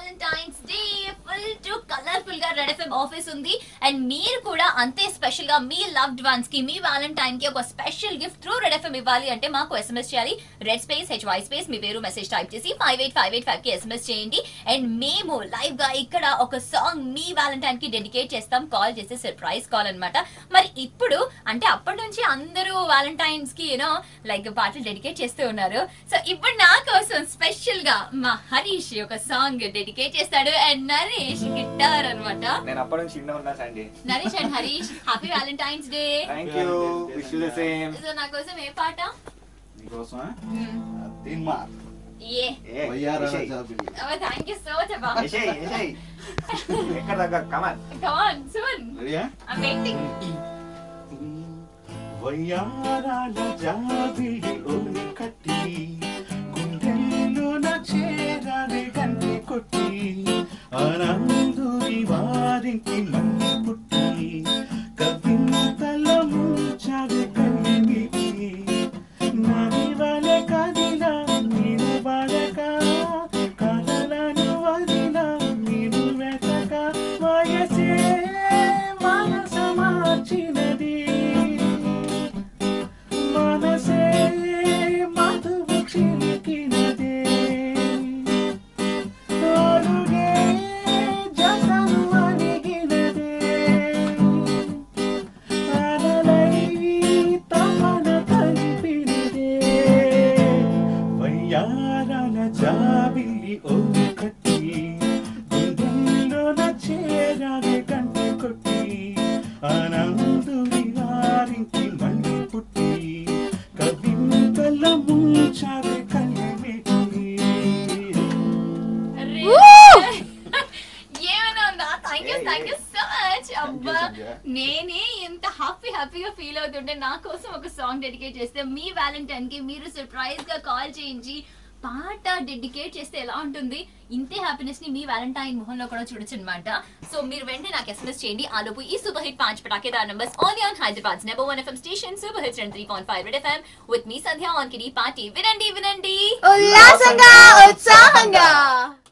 Valentine's Day full to colourful గా Red FM office ఉంది and మీరు కూడా అంతే స్పెషల్ గా మీ లవ్డ్ వన్స్ కి మీ వ్యాలంటైన్ కి ఒక special gift through Red FM ఇవ్వాలి అంటే మాకు ఎస్ఎంఎస్ చేయాలి red space H Y space మీ పేరు మెసేజ్ టైప్ చేసి five eight five eight five కి ఎస్ఎంఎస్ చేయండి అండ్ మేము లైవ్ గా ఇక్కడ ఒక సాంగ్ మీ వ్యాలంటైన్ కి డెడికేట్ చేస్తాం కాల్ చేసి సర్ప్రైజ్ కాల్ అన్నమాట మరి ఇప్పుడు అంటే అప్పటి నుంచి అందరూ వ్యాలంటైన్స్ కి యూనో లైక్ పాటలు డెడికేట్ చేస్తూ ఉన్నారు సో ఇప్పుడు నా కోసం స్పెషల్ గా మా హరీష్ ఒక సాంగ్ డెడికేట్ చేస్తాడు అండ్ నరేష్ గిటార్ అన్నమాట నేను అప్పటి నుంచి ఇంట్లో ఉన్నా సండి Naresh and Harish happy Valentine's Day thank you wish you the same so నా కోసం ఏ పాట నీకోసమా తీన్మార్ ఏ వయ్యారాల జాబిలి థ్యాంక్ యూ సో మచ్ అబ్బా ఎక్కడ దగ్గర కమాన్ కమాన్ సూన్ రెడీయా ఐ వెయిటింగ్ వయ్యారాల జాబిలి ఓని కట్టి గుండెల్లో నా చేరాలి గంటి కొట్టి ఆనందుని వారికి మళ్ళీ పుట్టి కవింతల ముంచాలి కలిమికి నది వలె కదిలా నేను బాలక కలలను వదిలా నేను వెతక వయసే మనస మార్చినది మనసే మధువు చిలికినదే తోడుగే జతను అడిగినదే అలలై తపన కలిపినదే వయ్యారాల జాబిలి ఓ కట్టి గుండెల్లోన చేరాలి కంటి కొట్టి ఆనందుని వారికి మళ్ళీ పుట్టి కవింతల ముంచాలి కలిమిటి ఏమైనా ఉందా thank you thank you so much అబ్బా సంధ్య. నేనే ఎంత హ్యాపీ హ్యాపీగా ఫీల్ అవుతుంటే నా కోసం ఒక సాంగ్ డెడికేట్ చేస్తే మీ వ్యాలంటైన్ కి మీరు సర్ప్రైజ్ గా కాల్ చేయించి పాట డెడికేట్ చేస్తే ఎలా ఉంటుంది ఇంతే హ్యాపీనెస్ ని మీ వ్యాలంటైన్ మొహంలో కూడా చూడొచ్చు అనమాట సో మీరు వెంటనే నాకు ఎస్ఎంఎస్ చేయండి ఆ లోపు ఈ సూపర్ హిట్ పాంచ్ పటాకేదార్ numbers only on Hyderabad number one FM station super hits three point five Red FM with మీ సంధ్య ఆన్ కిడి పార్టీ వినండి వినండి ఉల్లాసంగా ఉత్సాహంగా